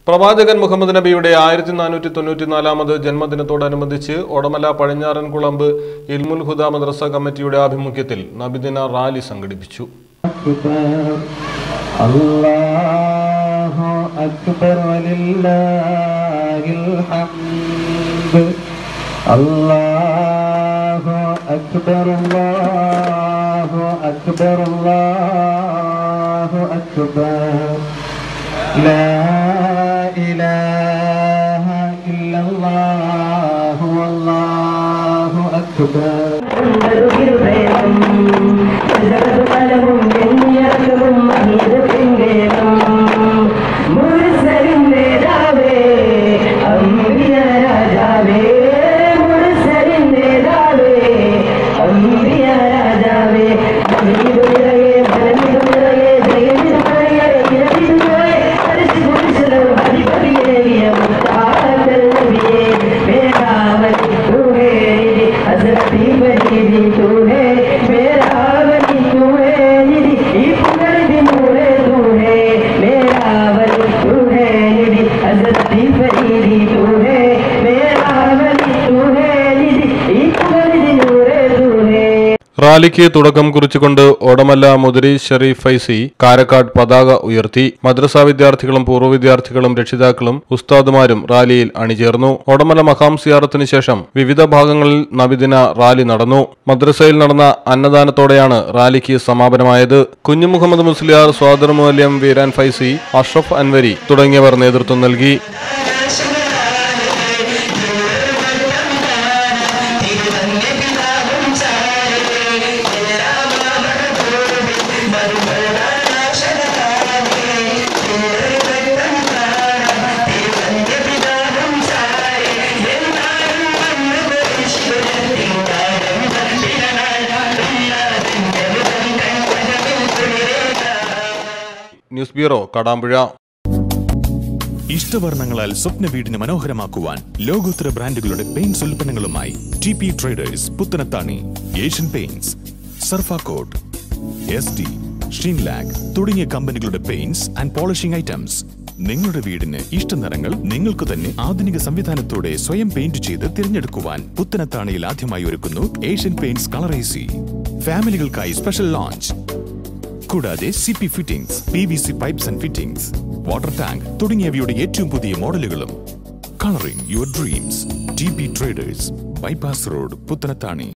പ്രവാചകൻ മുഹമ്മദ് നബിയുടെ ആയിരത്തി നാനൂറ്റി തൊണ്ണൂറ്റിനാലാമത് ജന്മദിനത്തോടനുബന്ധിച്ച് ഒടമല പടിഞ്ഞാറൻകുളമ്പ് ഇൽമുൽ ഹുദ മദ്രസ കമ്മിറ്റിയുടെ ആഭിമുഖ്യത്തിൽ നബിദിന റാലി സംഘടിപ്പിച്ചു الله أكبر ولله الحمد الله أكبر الله أكبر الله أكبر لا إله إلا الله والله أكبر റാലിക്ക് തുടക്കം കുറിച്ചുകൊണ്ട് ഓടമല്ല മുദരി ഷെറീഫ് ഫൈസി കാരക്കാട് പതാക ഉയർത്തി മദ്രസ വിദ്യാർത്ഥികളും പൂർവ്വ വിദ്യാർത്ഥികളും രക്ഷിതാക്കളും ഉസ്താദുമാരും റാലിയിൽ അണിചേർന്നു ഓടമല മഹാം സിയാറത്തിന് ശേഷം വിവിധ ഭാഗങ്ങളിൽ നബിദിന റാലി നടന്നു മദ്രസയിൽ നടന്ന അന്നദാനത്തോടെയാണ് റാലിക്ക് സമാപനമായത് കുഞ്ഞു മുഹമ്മദ് മുസ്ലിയാർ സ്വാദർ മൂല്യം വീരാൻ ഫൈസി അഷ്റഫ് അൻവരി തുടങ്ങിയവർ നേതൃത്വം നൽകി ന്യൂസ് ബ്യൂറോ കടാമ്പുഴ ഇഷ്ടവർണ്ണങ്ങളാൽ സ്വപ്ന വീടിന് മനോഹരമാക്കുവാൻ ലോകോത്തര ബ്രാൻഡുകളുടെ പെയിന്റ്സ് ഉൽപ്പന്നങ്ങളുമായി T P traders Puthanathani Asian paints Surfacoat S D Sheenlac തുടങ്ങിയ കമ്പനികളുടെ പെയിന്റ്സ് ആൻഡ് പോളിഷിംഗ് ഐറ്റംസ് നിങ്ങളുടെ വീടിന് ഇഷ്ട നിറങ്ങൾ നിങ്ങൾക്ക് തന്നെ ആധുനിക സംവിധാനത്തോടെ സ്വയം പെയിന്റ് ചെയ്ത് തിരഞ്ഞെടുക്കുവാൻ പുത്തനത്താണിയിൽ ആദ്യമായി ഒരുക്കുന്നു Asian paints colour A C ഫാമിലികൾക്കായി സ്പെഷ്യൽ ലോഞ്ച് കൂടാതെ C P fittings P V C pipes and fittings water tank തുടങ്ങിയവയുടെ ഏറ്റവും പുതിയ മോഡലുകളും colouring your dreams T B traders bypass road Puthanathani